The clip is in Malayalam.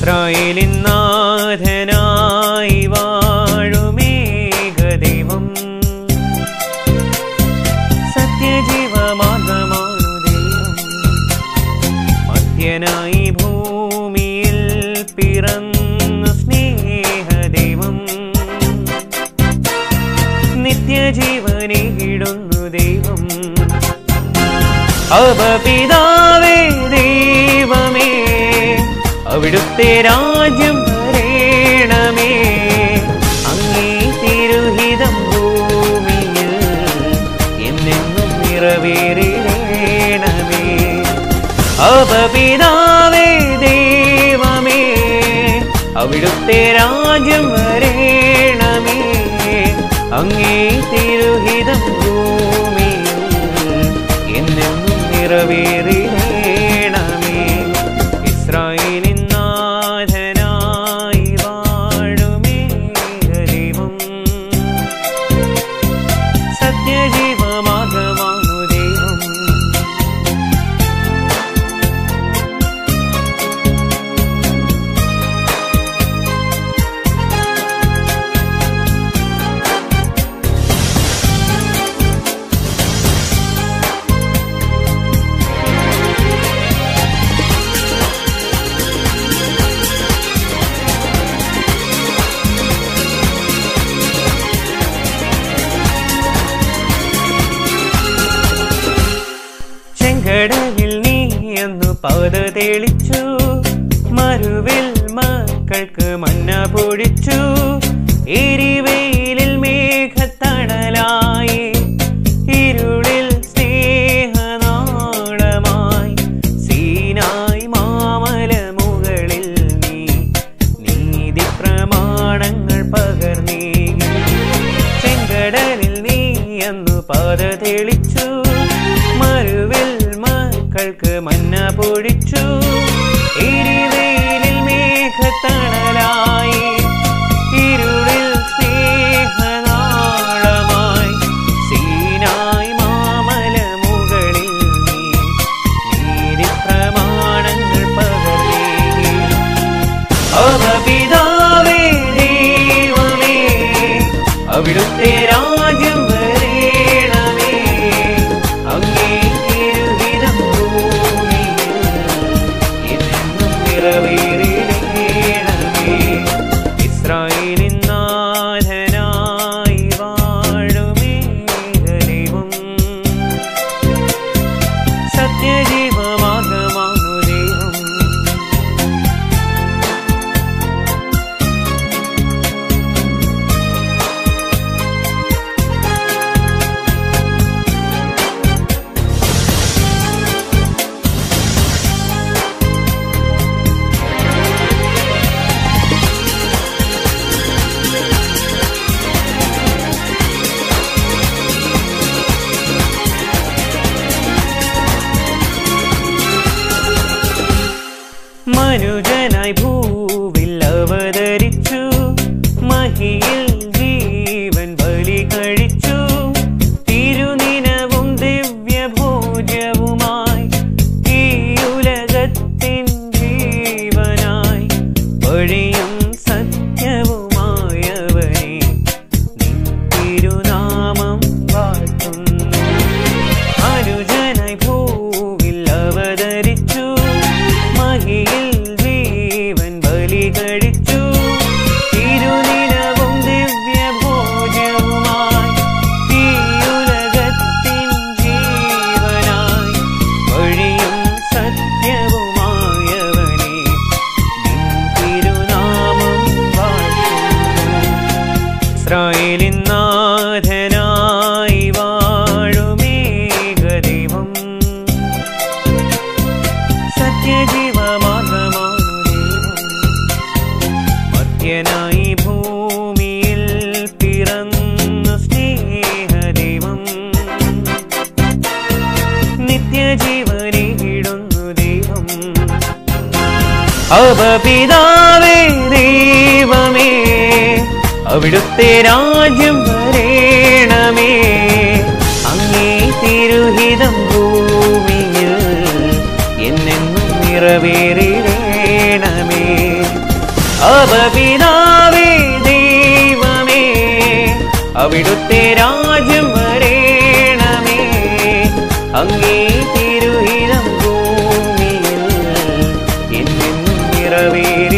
ഇസ്രായേലിൻ നാഥനായി വാഴുമേഘദൈവം സത്യജീവമാർഗമാണു ദൈവം മധ്യനായി ഭൂമിയിൽ പിറന്ന സ്നേഹദൈവം നിത്യജീവനെ ഇടുന്നു ദൈവം അവപിതാവേ ദൈവമേ അവിടുത്തെ രാജ്യം വരേണമേ അങ്ങേ തിരുഹിതം ഭൂമിയിൽ എന്നെന്നും നിറവേറിടേണമേ അവപിതാവേ ദൈവമേ അവിടുത്തെ രാജ്യം വരേണമേ അങ്ങേ തിരുഹിതം ഭൂമിയിൽ എന്നെന്നും നിറവേറിടേണമേ ഇസ്രായേലിൻ നാഥനായി വാഴുമേ ദൈവം സത്യജീവമാർഗമാണു ദൈവം ചെങ്കടലിൽ നീ അന്നു പാത തെളിച്ചു മറുവിൽ മക്കൾക്ക് മന്ന പൊഴിച്ചു എരിവെയിലിൽ മേഘത്തണലായി ഇരുളിൽ സ്നേഹനാളമായി സീനായി മാമല മുകളിൽ നീ നീതി പ്രമാണങ്ങൾ പകർന്നീ ചെങ്കടലിൽ നീ അന്നു പാത തെളിച്ചു മറുവിൽ മക്കൾക്ക് മന്ന പൊഴിച്ചു എരിവേലിൽ മേഘത്തണലായി ഇരുളിൽ സ്നേഹനാളമായി സീനായി മാമല മുകളിൽ നീ നീതി പ്രമാണങ്ങൾ പകർന്നീ അവപിതാവേ ദൈവമേ അവിടുത്തെ രാജ്യം വരേണമേ അങ്ങേ തിരുഹിതം ഭൂമിയിൽ എന്നും നിറവേറിടേണമേ ഇസ്രായേലിൻ നാഥനായി വാഴുമേ ദൈവം സത്യജീവമാർഗമാണു ദൈവം മനുജനായി ഭൂവിൽ അവതരിച്ചു മഹിയിൽ ജീവൻ ബലി കഴിച്ചു തിരുനിനവും ദിവ്യഭോജവുമായി ഈ ഉലകത്തിൻ ജീവനായി വഴിയും സത്യവുമായവനെ നിൻ തിരുനാമം വാഴ്ത്തുന്നു അനുജനായി ഭൂവിൽ അവതരിച്ചു മഹിയിൽ ജീവൻ ബലി കഴിച്ചു തിരുനിരവും ദിവ്യഭോജവുമായി ഈ ഉലകത്തിൻ ജീവനായി വഴിയും സത്യവുമായവനെ നിൻ തിരുനാമം വാഴ്ത്തുന്നു ഇസ്രായേലിൻ നാഥനായി വാഴുമേഘദൈവം സത്യജീവമാർഗമാണു ദൈവം മധ്യനായി ഭൂമിയിൽ പിറന്ന സ്നേഹദൈവം നിത്യജീവനെ ഇടുന്നു ദൈവം അവപിതാവേ ദൈവമേ അവിടുത്തെ രാജ്യം വരേണമേ അങ്ങേ തിരുഹിതം ഭൂമിയിൽ എന്നെന്നും നിറവേറിടേണമേ അവിടുത്തെ രാജ്യം വരേണമേ അങ്ങേ തിരുഹിതം ഭൂമിയിൽ എന്നും നിറവേറി